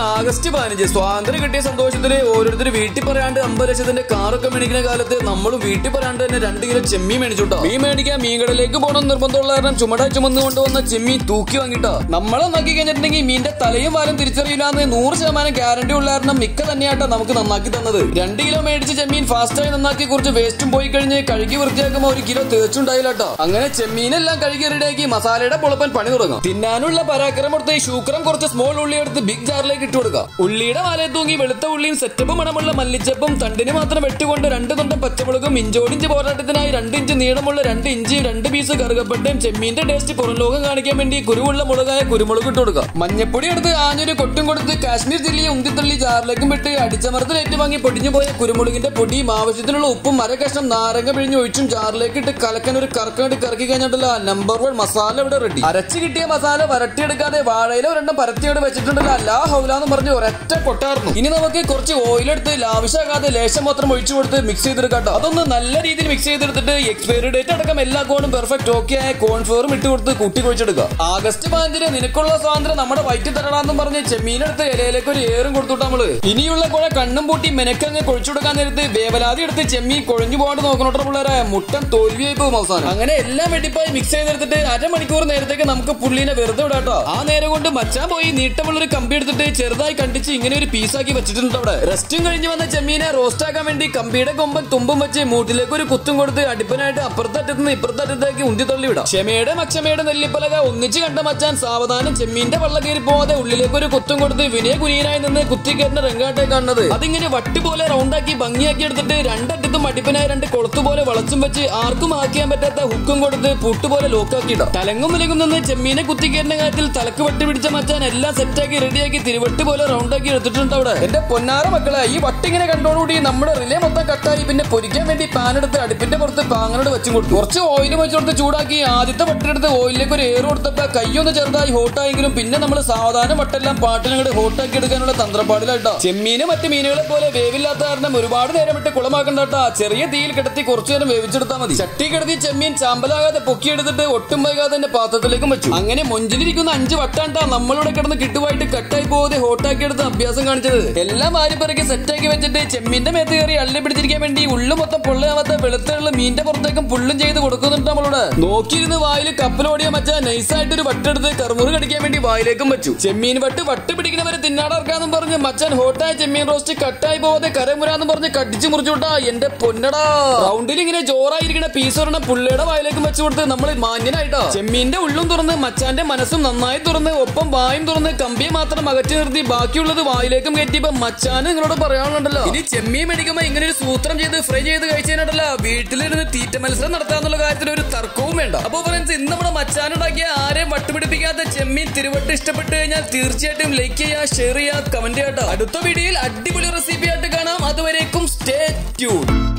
August പതിനഞ്ച് സ്വാതന്ത്ര്യം കിട്ടിയ സന്തോഷത്തില് ഓരോരുത്തർ വീട്ടിൽ പറയാണ്ട് അമ്പത് ലക്ഷത്തിന്റെ കാറൊക്കെ മേടിക്കുന്ന കാലത്ത് നമ്മളും വീട്ടിൽ പറയാണ്ട് തന്നെ രണ്ട് കിലോ ചെമ്മീൻ മേടിച്ചുട്ടോ മീൻ മേടിക്കാൻ മീൻകടയിലേക്ക് പോകണം നിർബന്ധമുള്ള കാരണം ചുമട ചുമന്ന് കൊണ്ടുവന്ന ചെമ്മീൻ തൂക്കി വാങ്ങിട്ടോ നമ്മളെ നോക്കി കഴിഞ്ഞിട്ടുണ്ടെങ്കിൽ മീന്റെ തലയും വാലും തിരിച്ചറിയില്ലാന്ന് നൂറ് ശതമാനം ഗ്യാരണ്ടി ഉള്ള കാരണം മിക്ക തന്നെയാട്ടോ നമുക്ക് നന്നാക്കി തന്നത് രണ്ട് കിലോ മേടിച്ച് ചെമ്മീൻ ഫാസ്റ്റായി നന്നാക്കി കുറച്ച് വേസ്റ്റും പോയി കഴിഞ്ഞ് കഴുകി വൃത്തിയാക്കുമ്പോൾ ഒരു കിലോ തേച്ചുണ്ടായില്ല കേട്ടോ അങ്ങനെ ചെമ്മീനെല്ലാം കഴുകി റെഡിയാക്കി മസാലയുടെ പുളപ്പൻ പണി തുടങ്ങും തിന്നാനുള്ള പരാക്രമം എടുത്ത് ശൂക്രം കുറച്ച് സ്മോൾ ഉള്ളി എടുത്ത് ബിഗ് ജാറിലേക്ക് ഇട്ട് കൊടുക്കുക ഉള്ളിയുടെ വാലയെ തൂങ്ങി വെളുത്ത ഉള്ളിയും സെറ്റപ്പ് മണമുള്ള മല്ലിച്ചപ്പും തണ്ടിന് മാത്രം വെട്ടുകൊണ്ട് രണ്ട് തുണ്ടം പച്ചമുളകും ഇഞ്ചോടിഞ്ച് പോരാട്ടത്തിനായി രണ്ട് ഇഞ്ച് നീളമുള്ള രണ്ട് ഇഞ്ചിയും രണ്ട് പീസ് കറുകപ്പട്ടയും ചെമ്മീന്റെ ടേസ്റ്റ് പുറം ലോകം കാണിക്കാൻ വേണ്ടി കുരുവുള്ള മുളകായ കുരുമുളക് ഇട്ട് കൊടുക്കുക മഞ്ഞപ്പൊടി എടുത്ത് ആഞ്ഞൊരു കൊട്ടും കൊടുത്ത് കാശ്മീർ ജില്ലയെ ഉന്തിത്തള്ളി ജാറിലേക്കും വിട്ട് അടിച്ചമർത്തിൽ ഏറ്റുവാങ്ങി പൊടിഞ്ഞു പോയ കുരുമുളകിന്റെ പൊടിയും ആവശ്യത്തിനുള്ള ഉപ്പും അര കഷ്ണം നാരങ്ങ പിഴിഞ്ഞ് ഒഴിച്ചും ജാറിലേക്ക് ഇട്ട് കലക്കാൻ ഒരു കറക്കങ്ങട് കറക്കി കഴിഞ്ഞിട്ടുള്ള നമ്പർ വൺ മസാല ഇവിടെ റെഡി അരച്ച് കിട്ടിയ മസാല വരട്ടിയെടുക്കാതെ വാഴയില ഒരെണ്ണം പരത്തിയോട് വെച്ചിട്ടുണ്ടല്ലോ അല്ലാ ഹൗലാന്ന് പറഞ്ഞ് ഒരൊറ്റ കൊട്ടായിരുന്നു ഇനി നമുക്ക് കുറച്ച് ഓയിലെടുത്ത് ലാവിശാകാതെ ലേശം മാത്രം ഒഴിച്ചു കൊടുത്ത് മിക്സ് ചെയ്തെടുക്കാട്ടോ അതൊന്ന് നല്ല രീതിയിൽ മിക്സ് ചെയ്തെടുത്തിട്ട് എക്സ്പയറി ഡേറ്റ് അടക്കം എല്ലാ കോണും പെർഫെക്റ്റ് ഓക്കെ ആയ കോൺഫ്ലോറും ഇട്ട് കൊടുത്ത് കൂട്ടി കുഴിച്ചെടുക്കുക ആഗസ്റ്റ് പതിനഞ്ചിന് നിനക്കുള്ള സ്വാതന്ത്ര്യം നമ്മുടെ വയറ്റിൽ തരണമെന്നും പറഞ്ഞ് ചെമ്മീനെടുത്ത് ഇലയിലേക്ക് ഒരു ഏറും കൊടുത്തുട്ടാ നമ്മള് ഇനിയുള്ള കുഴ കണ്ണും പൂട്ടി മെനക്കങ്ങ് കൊഴിച്ചുകൊടുക്കാൻ നേരത്ത് വേവലാതി എടുത്ത് ചെമ്മീൻ കൊഴിഞ്ഞു പോകാണ്ട് നോക്കണോട്ടോ പിള്ളേരെ മുട്ടൻ തോൽവിയായി പോകും അവസാനം അങ്ങനെ എല്ലാം വെടിപ്പായി മിക്സ് ചെയ്തെടുത്തിട്ട് അരമണിക്കൂർ നേരത്തേക്ക് നമുക്ക് പുള്ളിനെ വെറുതെ വിടാട്ടോ ആ നേരം കൊണ്ട് മച്ചാൻ പോയി നീട്ടമുള്ള ഒരു കമ്പി എടുത്തിട്ട് ചെറുതായി കണ്ടിച്ച് ഇങ്ങനെ ഒരു പീസാക്കി വെച്ചിട്ടുണ്ട് അവിടെ റെസ്റ്റും കഴിഞ്ഞ് വന്ന ചെമ്മീനെ റോസ്റ്റ് ആക്കാൻ വേണ്ടി കമ്പിയുടെ കൊമ്പൻ തുമ്പും വെച്ച് മൂട്ടിലേക്ക് ഒരു കുത്തും കൊടുത്ത് അടുപ്പനായിട്ട് അപ്പുറത്തറ്റത്ത് നിന്ന് ഇപ്പുറത്തറ്റത്തേക്ക് ഉന്തി തള്ളി വിടാം ക്ഷമയുടെ മക്ഷമയുടെ നെല്ലിപ്പലക ഒന്നിച്ച് കണ്ട മച്ചാൻ സാവധാനം ചെമ്മീന്റെ വള്ള കയറി പോവാതെ ഉള്ളിലേക്ക് ഒരു കുത്തും കൊടുത്ത് വിനയ കുനിയനായി നിന്ന് കുത്തിക്കയറുന്ന രംഗാട്ടെ കാണുന്നത് അതിങ്ങനെ വട്ടി പോലെ റൗണ്ടാക്കി ഭംഗിയാക്കി എടുത്തിട്ട് രണ്ടറ്റത്തും അടിപ്പനായ രണ്ട് കൊളുത്തു പോലെ വളച്ചും വെച്ച് ആർക്കും ആക്കിയാൻ പറ്റാത്ത ഹുക്കും കൊടുത്ത് പുട്ടുപോലെ ലോക്കാക്കിയിടാം തലങ്ങും വിലങ്ങും നിന്ന് ചെമ്മീനെ കുത്തിക്കയറുന്ന കാര്യത്തിൽ തലക്ക് വട്ടി പിടിച്ച മച്ചാൻ എല്ലാം സെറ്റാക്കി റെഡിയാക്കി തിരുവട്ട് പോലെ റൗണ്ടാക്കി എടുത്തിട്ടുണ്ട് അവിടെ എന്റെ പൊന്നാറ മക്കളെ ഈ വട്ടിങ്ങനെ കണ്ടോടുകൂടി നമ്മുടെ റിലേ മൊത്തം കട്ടായി പിന്നെ പൊരിക്കാൻ വേണ്ടി പാൻ എടുത്ത് അടുപ്പിന്റെ പുറത്ത് പാങ്ങനോട് വെച്ചും കൊടുത്തു കുറച്ച് ഓയിൽ വെച്ച് കൊടുത്ത് ചൂടാക്കി ആദ്യത്തെ വട്ടെടുത്ത് ഓയിലേക്ക് ഒരു ഏറ് കൊടുത്തപ്പോ കൈയൊന്ന് ചെറുതായി ഹോട്ടായെങ്കിലും പിന്നെ നമ്മൾ സാവധാനം വട്ടെല്ലാം പാട്ടിനങ്ങോട്ട് ഹോട്ടാക്കി എടുക്കാനുള്ള തന്ത്രപ്പാടിലായിട്ടോ ചെമ്മീന് മറ്റു മീനുകളെ പോലെ വേവില്ലാത്ത കാരണം ഒരുപാട് നേരം ഇട്ട് കുളമാക്കണ്ടാട്ടാ ചെറിയ തീയിൽ കിടത്തി കുറച്ചു നേരം വേവിച്ചെടുത്താൽ മതി ചട്ടി കിടത്തി ചെമ്മീൻ ചാമ്പലാകാതെ പൊക്കിയെടുത്തിട്ട് ഒട്ടും വൈകാതെ തന്നെ പാത്രത്തിലേക്കും വെച്ചു അങ്ങനെ മൊഞ്ചിലിരിക്കുന്ന അഞ്ച് വട്ടാണ്ടാ നമ്മളിവിടെ കിടന്ന് കിട്ടുവായിട്ട് കട്ടായി പോകാതെ ഹോട്ടാക്കി എടുത്ത് അഭ്യാസം കാണിച്ചത് എല്ലാം ആരിപ്പിറക്കി സെറ്റാക്കി വെച്ചിട്ട് ചെമ്മീന്റെ മേത്ത് കയറി അള്ളി പിടിച്ചിരിക്കാൻ വേണ്ടി ഉള്ളു മൊത്തം പൊള്ളയാവാത്ത വെളുത്തുള്ള മീന്റെ പുറത്തേക്കും പുള്ളും ചെയ്ത് കൊടുക്കുന്നുണ്ട് നമ്മളോട് നോക്കിയിരുന്ന് വായിൽ കപ്പലോടിയ മച്ചാ നൈസായിട്ട് ഒരു വട്ടെടുത്ത് കറുമുറ് കടിക്കാൻ വേണ്ടി വായിലേക്കും വെച്ചു ചെമ്മീൻ വട്ട് വട്ട് പിടിക്കുന്നവരെ തിന്നാടർക്കാന്നും പറഞ്ഞ് മച്ചാൻ ഹോട്ടായ ചെമ്മീൻ റോസ്റ്റ് കട്ടായി പോവാതെ കരമുരാന്നും പറഞ്ഞ് കടിച്ചു മുറിച്ചുവിട്ടാ എന്റെ പൊന്നടാ റൗണ്ടിൽ ഇങ്ങനെ ജോറായിരിക്കണ പീസ് ഒരെണ്ണം പുള്ളിയുടെ വായിലേക്കും വെച്ചു കൊടുത്ത് നമ്മൾ മാന്യനായിട്ടോ ചെമ്മീന്റെ ഉള്ളും തുറന്ന് മച്ചാന്റെ മനസ്സും നന്നായി തുറന്ന് ഒപ്പം വായും തുറന്ന് കമ്പിയെ മാത്രം അകറ്റി നിർത്തി ബാക്കിയുള്ളത് വായിലേക്കും കയറ്റിയപ്പോ മച്ചാന് നിങ്ങളോട് പറയാനുണ്ടല്ലോ ഇനി ചെമ്മീൻ മേടിക്കുമ്പോ ഇങ്ങനെ ഒരു സൂത്രം ചെയ്ത് ഫ്രൈ ചെയ്ത് കഴിച്ചതിനായിട്ടല്ല വീട്ടിലിരുന്ന് തീറ്റ മത്സരം നടത്താന്നുള്ള കാര്യത്തിൽ ഒരു തർക്കവും വേണ്ട അപ്പൊ ഫ്രണ്ട്സ് ഇന്ന് നമ്മുടെ മച്ചാനുണ്ടാക്കിയ ആരെയും വട്ടുപിടിപ്പിക്കാത്ത ചെമ്മീൻ തിരുവട്ട് ഇഷ്ടപ്പെട്ട് കഴിഞ്ഞാൽ തീർച്ചയായിട്ടും ലൈക്ക് ചെയ്യുക ഷെയർ ചെയ്യുക കമന്റ് ചെയ്യാട്ടോ അടുത്ത വീഡിയോയിൽ അടിപൊളി റെസിപ്പി ആയിട്ട് കാണാം അതുവരേക്കും സ്റ്റേ ട്യൂൺ